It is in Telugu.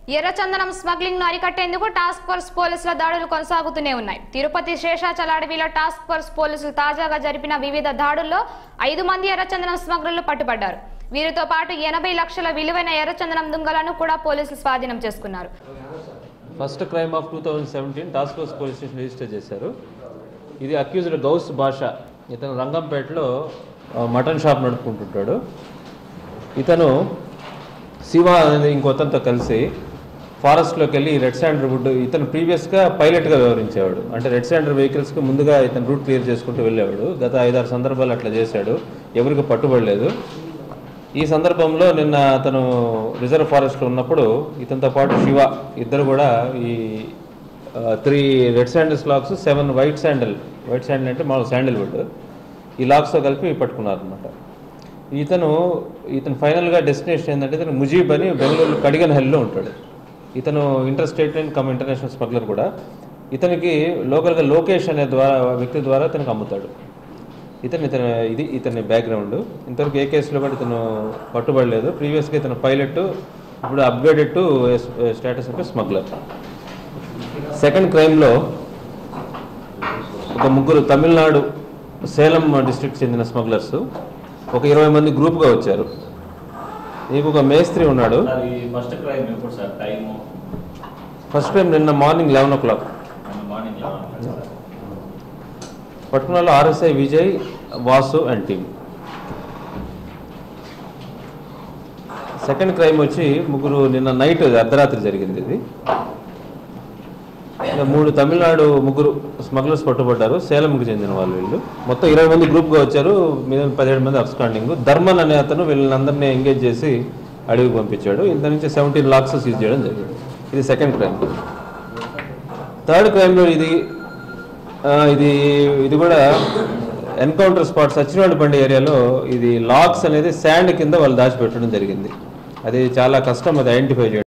ఎర్రచందనం స్మగ్లింగ్ ను అరికట్టేందుకు టాస్క్ ఫోర్స్ పోలీసుల దాడులు కొనసాగుతూనే ఉన్నాయి తిరుపతి శేషాచల అడవిలో టాస్క్ ఫోర్స్ పోలీసులు తాజాగా జరిపిన వివిధ దాడుల్లో ఐదు మంది ఎర్రచందనం స్మగ్లర్లు పట్టుబడ్డారు వీరితో పాటు ఎనభై లక్షల విలువైన ఎర్రచందనం దుంగలను కూడా పోలీసులు స్వాధీనం చేసుకున్నారు first crime of two thousand seventeen task force police station register చేశారు ఇది అక్యూజ్డ్ గౌస్ భాష ఇతను రంగంపేటలో ఆ, మటన్ షాప్ నడుపుకుంటుంటాడు ఇతను శివ అనేది ఇంకొతంతో కలిసి ఫారెస్ట్లోకి వెళ్ళి రెడ్ శాండర్ వుడ్ ఇతను ప్రీవియస్గా పైలట్గా వ్యవహరించేవాడు అంటే రెడ్ శాండర్ వెహికల్స్కి ముందుగా ఇతను రూట్ క్లియర్ చేసుకుంటూ వెళ్ళేవాడు గత ఐదారు సందర్భాలు అట్లా చేశాడు ఎవరికి పట్టుబడలేదు ఈ సందర్భంలో నిన్న అతను రిజర్వ్ ఫారెస్ట్లో ఉన్నప్పుడు ఇతనితో పాటు శివ ఇద్దరు కూడా ఈ three red sandals logs seven white sandal white sandal అంటే మామూలు శాండిల్ వుడ్ ఈ లాక్స్తో కలిపి పట్టుకున్నారు అనమాట ఇతను ఇతను ఫైనల్గా డెస్టినేషన్ ఏంటంటే ఇతను ముజీబ్ అని బెంగళూరు కడిగన్ హెల్లో ఉంటాడు ఇతను inter state and cum international smuggler కూడా ఇతనికి లోకల్గా లోకేష్ అనే ద్వారా వ్యక్తి ద్వారా ఇతనికి అమ్ముతాడు ఇతను ఇతను ఇది ఇతని బ్యాక్గ్రౌండ్ ఇంతవరకు ఏ కేసులో కూడా ఇతను పట్టుబడలేదు ప్రీవియస్గా ఇతను పైలట్ ఇప్పుడు upgraded to status of smuggler second క్రైమ్లో ఒక ముగ్గురు తమిళనాడు సేలం డిస్ట్రిక్ట్ చెందిన స్మగ్లర్స్ ఒక ఇరవై మంది గ్రూప్గా వచ్చారు నీకు ఒక మేస్త్రి ఉన్నాడు అది ఫస్ట్ క్రైమ్ ఎప్పుడు సార్ టైము ఫస్ట్ టైం నిన్న morning eleven o'clock morning పట్టుకున్న వాళ్ళు RSI Vijay Vasu and team second crime వచ్చి ముగ్గురు నిన్న నైట్ అర్ధరాత్రి జరిగింది ఇది ఇంకా మూడు తమిళనాడు ముగ్గురు స్మగ్లర్స్ పట్టుబడ్డారు సేలంకి చెందిన వాళ్ళు వీళ్ళు మొత్తం ఇరవై మంది గ్రూప్గా వచ్చారు మీద పదిహేడు మంది అబ్స్కాండింగ్ ధర్మన్ అనే అతను వీళ్ళందరినీ ఎంగేజ్ చేసి అడవికి పంపించాడు ఇంత నుంచి సెవెంటీన్ లాక్స్ సీజ్ చేయడం జరిగింది ఇది సెకండ్ క్రైమ్ థర్డ్ క్రైమ్లో ఇది ఆ, ఇది ఇది కూడా ఎన్కౌంటర్ స్పాట్ సచ్చినవాడిపండి ఏరియాలో ఇది లాక్స్ అనేది శాండ్ కింద వాళ్ళు దాచిపెట్టడం జరిగింది అది చాలా కష్టం అది ఐడెంటిఫై చేయడం